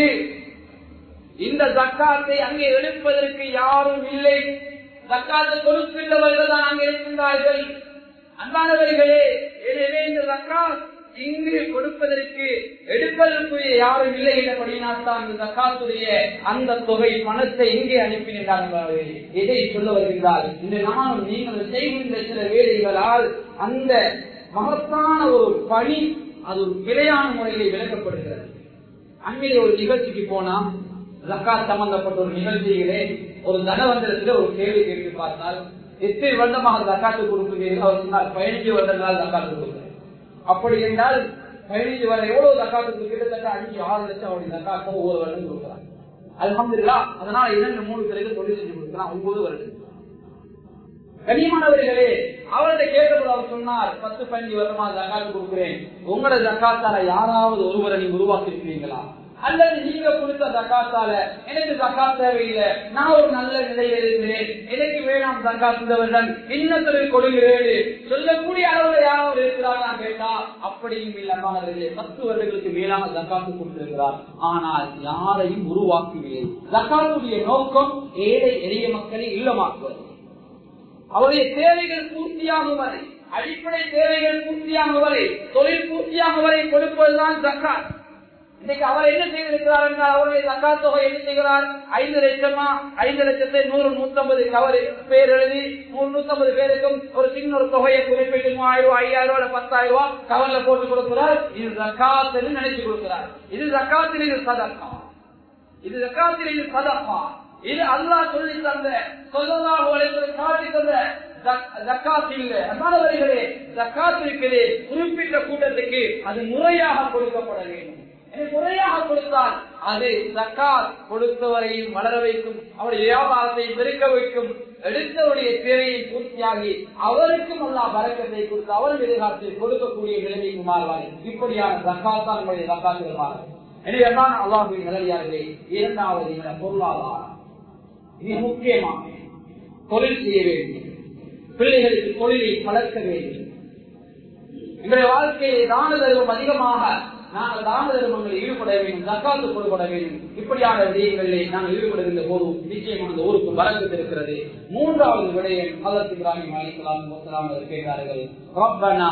இந்த ஜக்காத்தை அங்கே எடுப்பதற்கு யாரும் இல்லை ஜக்காத்தை கொடுக்கின்றவர்கள் தான் அங்கே இருக்கின்றார்கள் அன்பானவர்களே எனவே இந்த ஜக்காத் இங்கு கொடுப்பதற்கு எடுப்பதற்குரிய யாரும் இல்லை என்றபடினால் தான் இந்த ஜக்காத்துடைய அந்த தொகை பணத்தை எங்கே அனுப்பினார்கள் எதை சொல்ல வருகிறார் இந்த நானும் நீங்கள் செய்கின்ற சில வேலைகளால் அந்த மகத்தான ஒரு பணி அது ஒரு விலையான முறையிலே விளக்கப்படுகிறது அண்மையிலே ஒரு நிகழ்ச்சிக்கு போனா ஜக்காத் சம்பந்தப்பட்ட ஒரு நிகழ்ச்சிகளே ஒரு தனவந்திரத்துல ஒரு கேள்வி கேட்டு பார்த்தால் எத்தனை வருடமாக ஜக்காத்து கொடுக்கிறீர்கள் அவர் சொன்னார் பதினஞ்சு வருடங்களால் ஜக்காத்து கொடுக்கிறேன் அப்படி என்றால் பதினஞ்சு வருடம் எவ்வளவு ஜக்காத்துக்கு கிட்டத்தட்ட அஞ்சு ஆறு லட்சம் அப்படி ஜக்காத்து ஒவ்வொரு வருடம் கொடுக்குறாங்க அலமதுல்லா அதனால இரண்டு மூணு பேருக்கு தொழில் செஞ்சு கொடுக்கலாம் ஒன்பது வருடம் கனிமானவர்களே அவர்கிட்ட கேட்டபோது அவர் சொன்னார் பத்து பதினஞ்சு வருஷமா ஜக்காத்து கொடுக்கிறேன் உங்களோட ஜக்காத்தால யாராவது ஒருவரை நீங்க உருவாக்கி இருக்கிறீங்களா அல்லது நீங்க கொடுத்த ஜக்காத்தால எனக்கு ஜக்காத் தேவையில்லை நான் ஒரு நல்ல நிலையில் இருக்கிறேன் எனக்கு வேணாம் ஜக்காத் இருந்தவர்கள் இன்னத்தில் கொடுக்கிறேன் சொல்லக்கூடிய அளவுல யாராவது இருக்கிறாரா கேட்டா அப்படியும் இல்லாமவர்களே பத்து வருடங்களுக்கு மேலான ஜக்காத்து கொடுத்திருக்கிறார் ஆனால் யாரையும் உருவாக்கவில்லை ஜக்காத்துடைய நோக்கம் ஏழை எளிய மக்களை இல்லமாக்குவது அவருடைய தேவைகள் பூர்த்தியாகும் வரை அடிப்படை தேவைகள் பூர்த்தியாகும் வரை தொழில் பூர்த்தியாகும் வரை கொடுப்பதுதான் ஜக்காத் இன்னைக்கு அவர் என்ன செய்திருக்கிறார் என்றால் அவருடைய சங்கா தொகை என்ன செய்கிறார் ஐந்து லட்சமா ஐந்து லட்சத்தை நூறு நூத்தம்பது கவர் பேர் எழுதி நூறு நூத்தம்பது பேருக்கும் ஒரு சின்ன ஒரு தொகையை குறிப்பிட்டு மூவாயிரம் ரூபாய் ஐயாயிரம் ரூபாய் பத்தாயிரம் ரூபாய் கவர்ல போட்டு கொடுக்கிறார் இது ஜக்காத் நினைச்சு கொடுக்கிறார் இது ஜக்காத்தில் இது சதக்கா இது ஜக்காத்தில் இது சதக்கா இது அல்லாஹ் சொல்லி தந்த சொல்லலாம் காட்டி தந்த ஜக்காத் இல்லை அன்பானவர்களே ஜக்காத் இருக்குது குறிப்பிட்ட கூட்டத்துக்கு அது முறையாக கொடுக்கப்பட வேண்டும் முறையாக கொடுத்தால் அது சக்காத் கொடுத்தவரையும் வளர வைக்கும் அவருடைய வியாபாரத்தை பெருக்க வைக்கும் எடுத்தவருடைய தேவையை பூர்த்தியாகி அவருக்கும் அல்லா பறக்கத்தை கொடுத்து அவர் எதிர்காலத்தில் கொடுக்கக்கூடிய நிலைமைக்கு மாறுவார் இப்படியான சக்காத் தான் நம்முடைய சக்காத்துகள் மாறும் எனவே தான் அல்லாஹின் நிலையாளர்களே இரண்டாவது என்ற பொருளாதாரம் இது முக்கியமாக தொழில் செய்ய வேண்டும் பிள்ளைகளுக்கு தொழிலை வளர்க்க வேண்டும் எங்களுடைய வாழ்க்கையை தான தர்மம் அதிகமாக நாங்கள் தான தர்மங்களில் ஈடுபட வேண்டும் தக்காத்து கொடுபட வேண்டும் இப்படியான விடயங்களில் நாங்கள் ஈடுபடுகின்ற போது நிச்சயம் அந்த ஊருக்கு வரக்கத்து இருக்கிறது மூன்றாவது விடயம் அதற்கு இப்ராஹிம் அலிஸ்லாம் வசலாம் கேட்டார்கள் ரப்பனா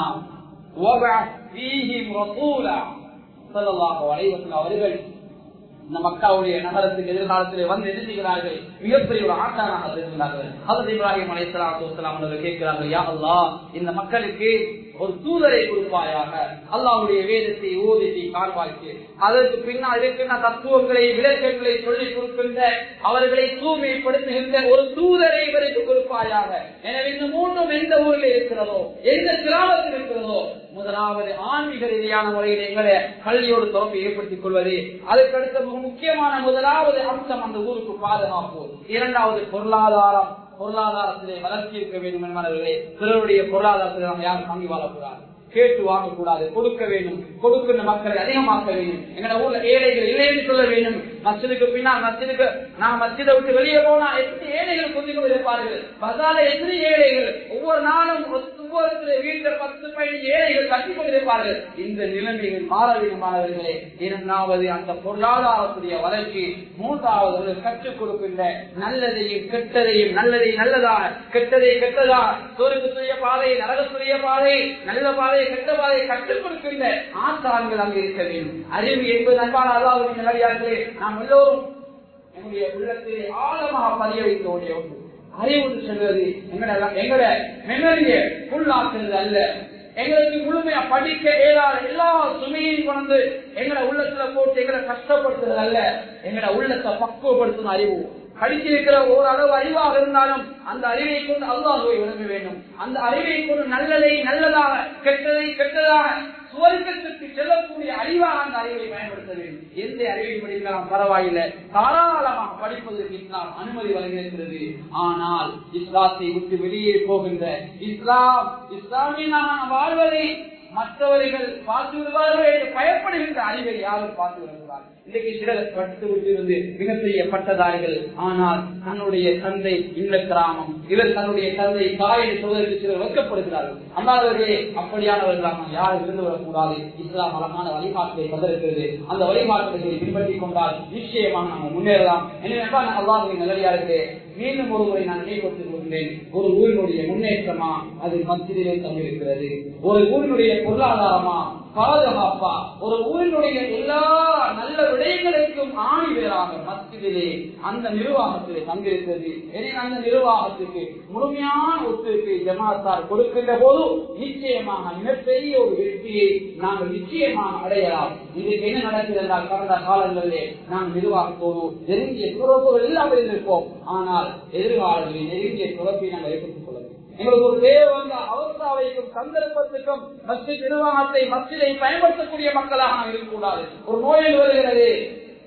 அவர்கள் இந்த மக்காவுடைய நகரத்துக்கு எதிர்காலத்தில் வந்து எழுதுகிறார்கள் மிகப்பெரிய ஒரு ஆட்டானாக இருக்கிறார்கள் அதற்கு இப்ராஹிம் அலைசலாத்து வசலாம் அவர்கள் கேட்கிறார்கள் யா அல்லா இந்த மக்களுக்கு ஒரு தூதரை கொடுப்பாயாக அல்லாவுடைய வேதத்தை ஓதித்தை காண்பாய்க்கு அதற்கு பின்னால் இருக்கின்ற தத்துவங்களை விளக்கங்களை சொல்லிக் கொடுக்கின்ற அவர்களை தூய்மைப்படுத்துகின்ற ஒரு தூதரை இவருக்கு கொடுப்பாயாக எனவே இந்த மூன்றும் எந்த ஊரில் இருக்கிறதோ எந்த கிராமத்தில் இருக்கிறதோ முதலாவது ஆன்மீக ரீதியான முறையில் எங்களை கல்வியோடு தொடர்பு ஏற்படுத்திக் கொள்வது அதுக்கடுத்த மிக முக்கியமான முதலாவது அம்சம் அந்த ஊருக்கு பாதுகாப்பு இரண்டாவது பொருளாதாரம் பொருளாதாரத்திலே வளர்ச்சி இருக்க வேண்டும் என்பவர்களே பிறருடைய பொருளாதாரத்தில் நாம் யாரும் தங்கி வாழக்கூடாது கேட்டு வாங்கக்கூடாது கொடுக்க வேண்டும் கொடுக்கின்ற மக்களை அதிகமாக்க வேண்டும் எங்க ஊர்ல ஏழைகள் இல்லைன்னு சொல்ல வேண்டும் மசிதுக்கு பின்னால் மசிதுக்கு நான் மசிதை விட்டு வெளியே போனா எத்தனை ஏழைகள் கொஞ்சம் இருப்பார்கள் பசால எத்தனை ஏழைகள் ஒவ்வொரு நாளும் ஒவ்வொரு வீட்டில் பத்து பதினஞ்சு ஏழைகள் கட்டிக் கொண்டிருப்பார்கள் இந்த நிலைமைகள் மாற வேண்டுமானவர்களே இரண்டாவது அந்த பொருளாதாரத்துடைய வளர்ச்சி மூன்றாவது கற்றுக் கொடுக்கின்ற நல்லதையும் கெட்டதையும் நல்லதை நல்லதாக கெட்டதை கெட்டதா சொருக்குரிய பாதை நரகத்துடைய பாதை நல்ல பாதை கெட்ட பாதையை கற்றுக் கொடுக்கின்ற ஆசான்கள் அங்கு இருக்க வேண்டும் அறிவு என்பது அன்பான அல்லாவுடைய நிலையார்களே நாம் எல்லோரும் என்னுடைய உள்ளத்திலே ஆழமாக பதிய வைக்க வேண்டிய ஒன்று அறிவு செல்வது எங்கட எங்கட மெமரியை புல்லாக்குறது அல்ல எங்களுக்கு முழுமையா படிக்க இயலாத எல்லா சுமையையும் கொண்டு எங்கட உள்ளத்துல போட்டு எங்களை கஷ்டப்படுத்துறது அல்ல எங்கட உள்ளத்தை பக்குவப்படுத்தும் அறிவு படிச்சிருக்கிற ஒரு அளவு அறிவாக இருந்தாலும் அந்த அறிவை கொண்டு அல்லாஹுவை விளங்க வேண்டும் அந்த அறிவை கொண்டு நல்லதை நல்லதாக கெட்டதை கெட்டதாக சுவர்க்கத்திற்கு செல்லக்கூடிய அறிவாக அந்த அறிவை பயன்படுத்த வேண்டும் எந்த அறிவை படிக்கலாம் பரவாயில்லை தாராளமாக படிப்பதற்கு இஸ்லாம் அனுமதி வழங்கியிருக்கிறது ஆனால் இஸ்லாத்தை விட்டு வெளியே போகின்ற இஸ்லாம் இஸ்லாமியனாக வாழ்வதை மற்றவர்கள் பார்த்து விடுவார்கள் என்று பயப்படுகின்ற அறிவை யாரும் பார்த்து விடுகிறார் இன்றைக்கு சிலர் பட்டு விட்டிருந்து மிகப்பெரிய பட்டதாரிகள் ஆனால் தன்னுடைய தந்தை இல்ல கிராமம் இவர் தன்னுடைய தந்தை தாயை சொல்வதற்கு சிலர் வைக்கப்படுகிறார்கள் அல்லாதவர்களே அப்படியானவர்களாக யாரும் இருந்து விடக்கூடாது இஸ்லாம் அழகான வழிகாட்டலை தந்திருக்கிறது அந்த வழிகாட்டுகளை பின்பற்றிக் கொண்டால் நிச்சயமாக நாம் முன்னேறலாம் எனவே அல்லாஹுவின் நிலையார்களே மீண்டும் ஒரு முறை நான் நினைவுபடுத்திக் கொள்கிறேன் ஒரு ஊரினுடைய முன்னேற்றமா அது மத்தியிலே தங்கியிருக்கிறது ஒரு ஊரினுடைய பொருளாதாரமா பாதுகாப்பா ஒரு ஊரினுடைய எல்லா நல்ல விடயங்களுக்கும் ஆணி வேறாக மத்தியிலே அந்த நிர்வாகத்திலே தங்கியிருக்கிறது எனவே அந்த நிர்வாகத்துக்கு முழுமையான ஒத்துழைப்பை ஜமாத்தார் கொடுக்கின்ற போது நிச்சயமாக மிகப்பெரிய ஒரு வெற்றியை நாங்கள் நிச்சயமாக அடையலாம் இதுக்கு என்ன நடக்குது என்றால் கடந்த காலங்களிலே நாம் நிர்வாகத்தோடு நெருங்கிய துறப்புகள் இல்லாமல் இருந்திருப்போம் ஆனால் எதிர்காலங்களில் நெருங்கிய துறப்பை நாங்கள் ஏற்படுத்திக் கொள்ள வேண்டும் எங்களுக்கு ஒரு தேவை வந்த அவஸ்தாவைக்கும் சந்தர்ப்பத்துக்கும் மஸ்ஜித் நிர்வாகத்தை மஸ்ஜிதை பயன்படுத்தக்கூடிய மக்களாக நாம் இருக்கக்கூடாது ஒரு நோயில் வருகிறது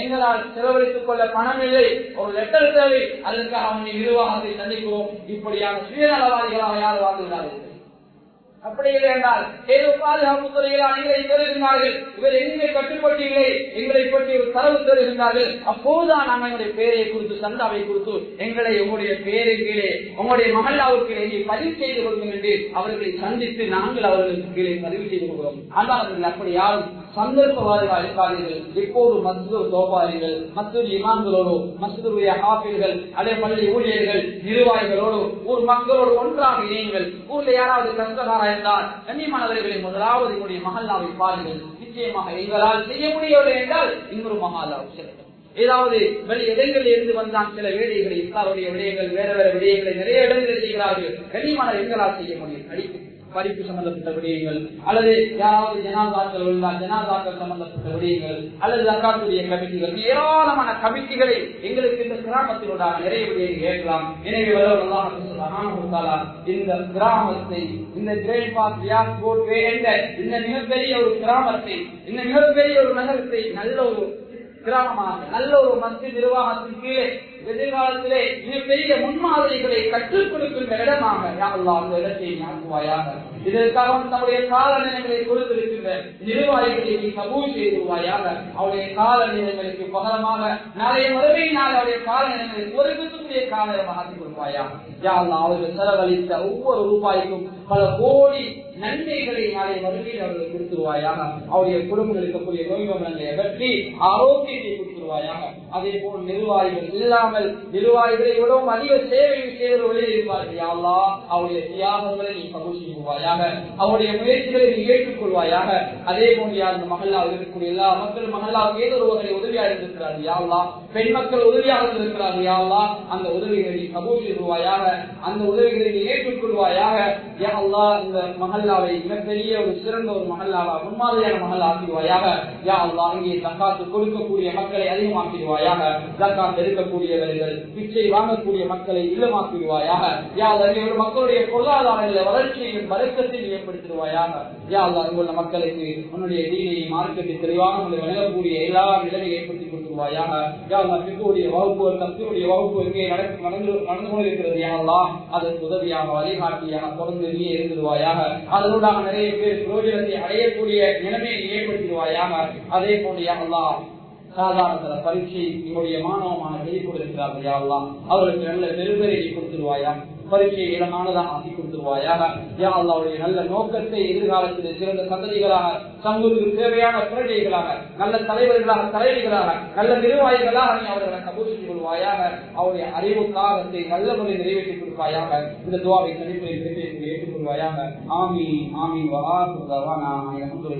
எங்களால் செலவழித்துக் கொள்ள பணம் இல்லை ஒரு லெட்டர் தேவை அதற்காக அவனை நிர்வாகத்தை சந்திக்கிறோம் இப்படியான சுயநலவாதிகளாக யார் வாழ்கிறார்கள் அப்படி இல்லை என்றால் ஏதோ பாதுகாப்பு துறையில் எங்களை தருகின்றார்கள் இவர் எங்கே கட்டுப்பட்டீங்களே எங்களை பற்றி ஒரு தரவு தருகின்றார்கள் அப்போதுதான் நாங்கள் எங்களுடைய பேரை குறித்து சந்தாவை குறித்து எங்களை உங்களுடைய பேரை கீழே உங்களுடைய மகல்லாவுக்கு கீழே பதிவு செய்து கொள்ளுங்கள் என்று அவர்களை சந்தித்து நாங்கள் அவர்களுக்கு கீழே பதிவு செய்து கொள்கிறோம் ஆனால் அவர்கள் அப்படி யாரும் சந்தர்ப்பவாதிகள் இருக்காதீர்கள் எப்போது மசூர் தோபாரிகள் மசூர் இமாம்களோடு மசூருடைய ஹாஃபில்கள் அதே பள்ளி ஊழியர்கள் நிர்வாகிகளோடு ஊர் மக்களோடு ஒன்றாக இணையுங்கள் ஊர்ல யாராவது கஷ்டகாரா இருந்தால் கண்ணியமானவர்களை முதலாவது உங்களுடைய மகல்லாவை பாருங்கள் நிச்சயமாக எங்களால் செய்ய முடியவில்லை என்றால் இன்னொரு மகாலாவை செல்லும் ஏதாவது வெளி இடங்களில் இருந்து வந்தான் சில வேலைகளை இஸ்லாருடைய விடயங்கள் வேற வேற விடயங்களை நிறைய இடங்களில் செய்கிறார்கள் கண்ணியமான எங்களால் செய்ய முடியும் அடித்து படிப்பு சம்பந்தப்பட்ட விடயங்கள் அல்லது யாராவது ஜனாதாக்கள் இருந்தால் ஜனாதாக்கள் சம்பந்தப்பட்ட விடயங்கள் அல்லது ஜக்காத்துடைய கமிட்டிகள் ஏராளமான கமிட்டிகளை எங்களுக்கு இந்த கிராமத்தினூடாக நிறைய விடயங்கள் கேட்கலாம் எனவே வல்லவர்களாக இந்த கிராமத்தை இந்த கிரேட் பாஸ் வியாஸ் போர்ட் என்ற இந்த மிகப்பெரிய ஒரு கிராமத்தை இந்த மிகப்பெரிய ஒரு நகரத்தை நல்ல ஒரு கிராமமாக நல்ல ஒரு மத்திய நிர்வாகத்தின் கீழே எதிர்காலத்திலே மிகப்பெரிய முன்மாதிரிகளை கற்றுக் கொடுக்கின்ற இடமாக யாரெல்லாம் அந்த இடத்தை ஆக்குவாயாக இதற்காக நம்முடைய கால நிலைகளை கொடுத்திருக்கின்ற நிர்வாகிகளை நீ கபூல் செய்துவாயாக அவருடைய கால நிலைகளுக்கு பகரமாக நாளைய மறுமை நாள் அவருடைய கால நிலைகளை ஒருக்கக்கூடிய காலமாக ஆக்கிக் கொள்வாயா யாரெல்லாம் அவர்கள் செலவழித்த ஒவ்வொரு ரூபாய்க்கும் பல கோடி நன்மைகளை நாளை மறுமையில் அவர்கள் கொடுத்துருவாயாக அவருடைய குடும்பங்கள் இருக்கக்கூடிய நோய்வங்களை அகற்றி ஆரோக்கியத்தை கொடுத்துருவாயாக அதே போல் நிர்வாகிகள் இல்லாமல் நிர்வாகிகளை விடவும் அதிக சேவை செய்தவர்களே இருப்பார்கள் யாவா அவருடைய தியாகங்களை நீ பகுதி செய்வாயாக அவருடைய முயற்சிகளை நீ ஏற்றுக்கொள்வாயாக அதே போன்று அந்த மகளால் இருக்கக்கூடிய எல்லா மக்கள் மகளால் ஏதோ ஒரு வகை உதவியாக இருந்திருக்கிறார்கள் யாவா பெண் மக்கள் உதவியாக இருந்திருக்கிறார்கள் யாவா அந்த உதவிகளை நீ கபூல் செய்வாயாக அந்த உதவிகளை நீ ஏற்றுக்கொள்வாயாக யா அல்லா இந்த மகல்லாவை மிகப்பெரிய ஒரு சிறந்த ஒரு மகல்லாவா முன்மாதிரியான மகள் ஆக்கிடுவாயாக யா அல்லா இங்கே தக்காத்து கொடுக்கக்கூடிய மக்களை அதிகமாக்கிடுவாயாக தக்காத்து இருக்கக்கூடியவர்கள் பிச்சை வாங்கக்கூடிய மக்களை இல்லமாக்கிடுவாயாக யா அல்லா இவர்கள் மக்களுடைய பொருளாதாரங்களை வளர்ச்சியையும் வழக்கத்தையும் ஏற்படுத்திடுவாயாக யா அல்லா இங்குள்ள மக்களுக்கு உன்னுடைய தீனை மார்க்கெட்டை தெளிவாக உங்களை வழங்கக்கூடிய எல்லா நிலைமையை ஏற்படுத்தி கொடுத்துருவாயாக யா அல்லா பிக்குடைய வகுப்பு தப்பியுடைய வகுப்பு எங்கே நடந்து நடந்து நடந்து கொண்டிருக்கிறது யா அல்லா அதற்கு உதவியாக வழிகாட்டியாக தொடர்ந்து நீ இருந்துடுவாயாக அதனூடாக நிறைய பேர் புரோஜனத்தை அடையக்கூடிய நிலைமையை ஏற்படுத்திடுவாயாக அதே போன்று அல்லா சாதாரண பரீட்சை என்னுடைய மாணவமான வெளி கொடுக்கிறார்கள் யாரெல்லாம் அவர்களுக்கு நல்ல பெருபெருகை கொடுத்துருவாயா பரீட்சையை இடமானதாக ஆக்கி கொடுத்துருவாயாக யா அல்லாவுடைய நல்ல நோக்கத்தை எதிர்காலத்தில் சிறந்த சந்ததிகளாக சமூகத்துக்கு தேவையான பிரஜைகளாக நல்ல தலைவர்களாக தலைவிகளாக நல்ல நிர்வாகிகளாக நீ அவர்களை கபூல் செய்து கொள்வாயாக அவருடைய அறிவு காலத்தை நல்ல முறை நிறைவேற்றி கொடுப்பாயாக இந்த துவாவை கணிப்பை ஏற்றுக்கொள்வாயாக ஆமி ஆமி வா